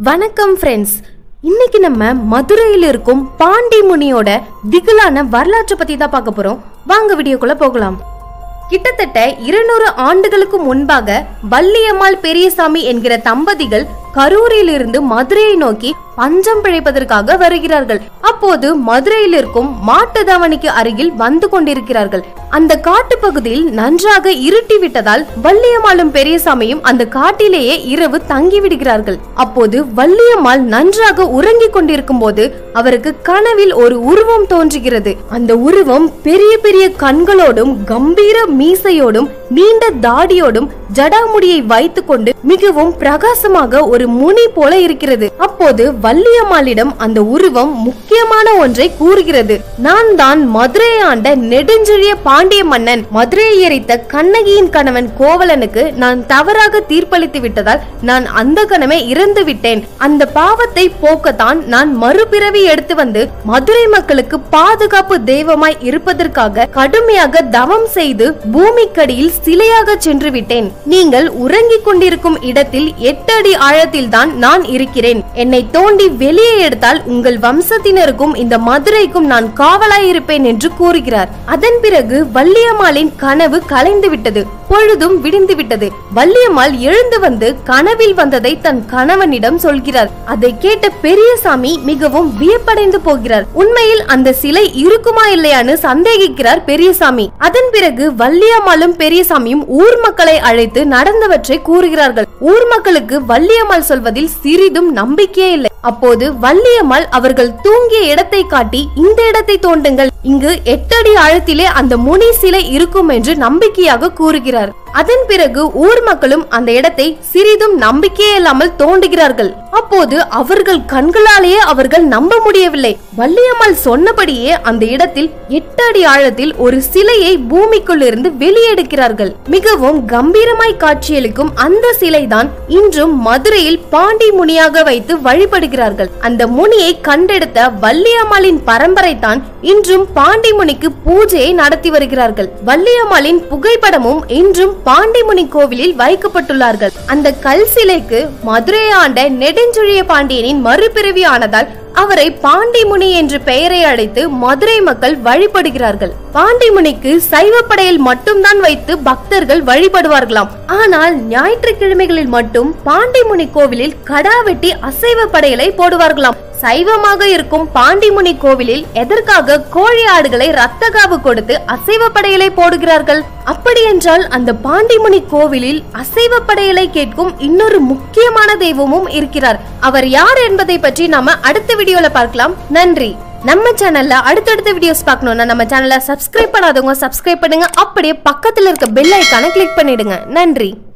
வணக்கம் ஃப்ரெண்ட்ஸ் இன்னைக்கு நம்ம மதுரையில் இருக்கும் பாண்டி முனியோட திகிலான வரலாற்றை பத்தி தான் பார்க்க போறோம் வாங்க வீடியோக்குள்ள போகலாம் கிட்டத்தட்ட இருநூறு ஆண்டுகளுக்கு முன்பாக வள்ளியம்மாள் பெரியசாமி என்கிற தம்பதிகள் கரூரிலிருந்து மதுரையை நோக்கி பஞ்சம் பிழைப்பதற்காக வருகிறார்கள் அப்போது மதுரையில் இருக்கும் மாட்டுதாவணிக்கு அருகில் வந்து கொண்டிருக்கிறார்கள் அந்த காட்டு பகுதியில் நன்றாக இருட்டி விட்டதால் வள்ளியம்மாளும் பெரியசாமியும் அந்த காட்டிலேயே இரவு தங்கி விடுகிறார்கள் அப்போது வள்ளியம்மாள் நன்றாக உறங்கிக் கொண்டிருக்கும் போது அவருக்கு கனவில் ஒரு உருவம் தோன்றுகிறது அந்த உருவம் பெரிய பெரிய கண்களோடும் கம்பீர மீசையோடும் நீண்ட தாடியோடும் ஜடாமுடியை வைத்துக்கொண்டு மிகவும் பிரகாசமாக ஒரு முனி போல இருக்கிறது அப்போது வள்ளியம்மாளிடம் அந்த உருவம் முக்கியமான ஒன்றை கூறுகிறது நான் தான் மதுரையை ஆண்ட நெடுஞ்செழிய பாண்டிய மன்னன் மதுரையை எரித்த கண்ணகியின் கணவன் கோவலனுக்கு நான் தவறாக தீர்ப்பளித்து விட்டதால் நான் அந்த கணமே இறந்து விட்டேன் அந்த பாவத்தை போக்கத்தான் நான் மறுபிறவி எடுத்து வந்து மதுரை மக்களுக்கு பாதுகாப்பு தெய்வமாய் இருப்பதற்காக கடுமையாக தவம் செய்து பூமிக்கடியில் சிலையாக சென்று விட்டேன் நீங்கள் உறங்கிக் கொண்டிருக்கும் இடத்தில் எட்டு அடி ஆழத்தில் தான் நான் இருக்கிறேன் என்னை தோண்டி வெளியே எடுத்தால் உங்கள் வம்சத்தினருக்கும் இந்த மதுரைக்கும் நான் காவலாய் இருப்பேன் என்று கூறுகிறார் அதன் பிறகு வள்ளியம்மாளின் கனவு கலைந்து விட்டது பொழுதும் விடிந்து விட்டது வள்ளியம்மாள் எழுந்து வந்து கனவில் வந்ததை தன் கணவனிடம் சொல்கிறார் அதை கேட்ட பெரியசாமி மிகவும் வியப்படைந்து போகிறார் உண்மையில் அந்த சிலை இருக்குமா இல்லையான்னு சந்தேகிக்கிறார் பெரியசாமி அதன் பிறகு வள்ளியம்மாளும் பெரியசாமியும் ஊர் மக்களை அழைத்து நடந்தவற்றை கூறுகிறார்கள் ஊர் மக்களுக்கு வள்ளியம்மாள் சொல்வதில் சிறிதும் நம்பிக்கையே இல்லை அப்போது வள்ளியம்மாள் அவர்கள் தூங்கிய இடத்தை காட்டி இந்த இடத்தை தோண்டுங்கள் இங்கு எட்டடி ஆழத்திலே அந்த முனி சிலை இருக்கும் என்று நம்பிக்கையாக கூறுகிறார் அதன் பிறகு ஊர் மக்களும் அந்த இடத்தை சிறிதும் நம்பிக்கையே இல்லாமல் தோண்டுகிறார்கள் அப்போது அவர்கள் கண்களாலேயே அவர்கள் நம்ப முடியவில்லை வள்ளியம்மாள் சொன்னபடியே அந்த இடத்தில் எட்டு அடி ஆழத்தில் ஒரு சிலையை பூமிக்குள் இருந்து வெளியெடுக்கிறார்கள் மிகவும் கம்பீரமாய் காட்சியளிக்கும் அந்த சிலைதான் இன்றும் மதுரையில் பாண்டி முனியாக வைத்து வழிபடுகிறார்கள் அந்த முனியை கண்டெடுத்த வள்ளியம்மாளின் பரம்பரை தான் இன்றும் பாண்டி முனிக்கு பூஜையை நடத்தி வருகிறார்கள் வள்ளியம்மாளின் புகைப்படமும் இன்றும் பாண்டிமுனி கோவிலில் வைக்கப்பட்டுள்ளார்கள் அந்த கல் சிலைக்கு மதுரை ஆண்ட நெடுஞ்செழிய பாண்டியனின் மறுபிறவி ஆனதால் அவரை பாண்டிமுனி என்று பெயரை அழைத்து மதுரை மக்கள் வழிபடுகிறார்கள் பாண்டிமுனிக்கு சைவ படையல் மட்டும்தான் வைத்து பக்தர்கள் வழிபடுவார்களாம் ஆனால் ஞாயிற்றுக்கிழமைகளில் மட்டும் பாண்டிமுனி கோவிலில் கடா வெட்டி அசைவ படையலை போடுவார்களாம் சைவமாக இருக்கும் பாண்டிமுனி கோவிலில் எதற்காக கோழி ஆடுகளை ரத்தகாவு கொடுத்து அசைவ படையலை போடுகிறார்கள் அப்படி என்றால் அந்த பாண்டிமுனி கோவிலில் அசைவ படையலை கேட்கும் இன்னொரு முக்கியமான தெய்வமும் இருக்கிறார் அவர் யார் என்பதை பற்றி நாம அடுத்த வீடியோல பார்க்கலாம் நன்றி நம்ம சேனல்ல அடுத்தடுத்த வீடியோஸ் பார்க்கணும்னா நம்ம சேனலை சப்ஸ்கிரைப் பண்ணாதவங்க சப்ஸ்கிரைப் பண்ணுங்க அப்படியே பக்கத்துல இருக்க பெல் ஐக்கானை கிளிக் பண்ணிடுங்க நன்றி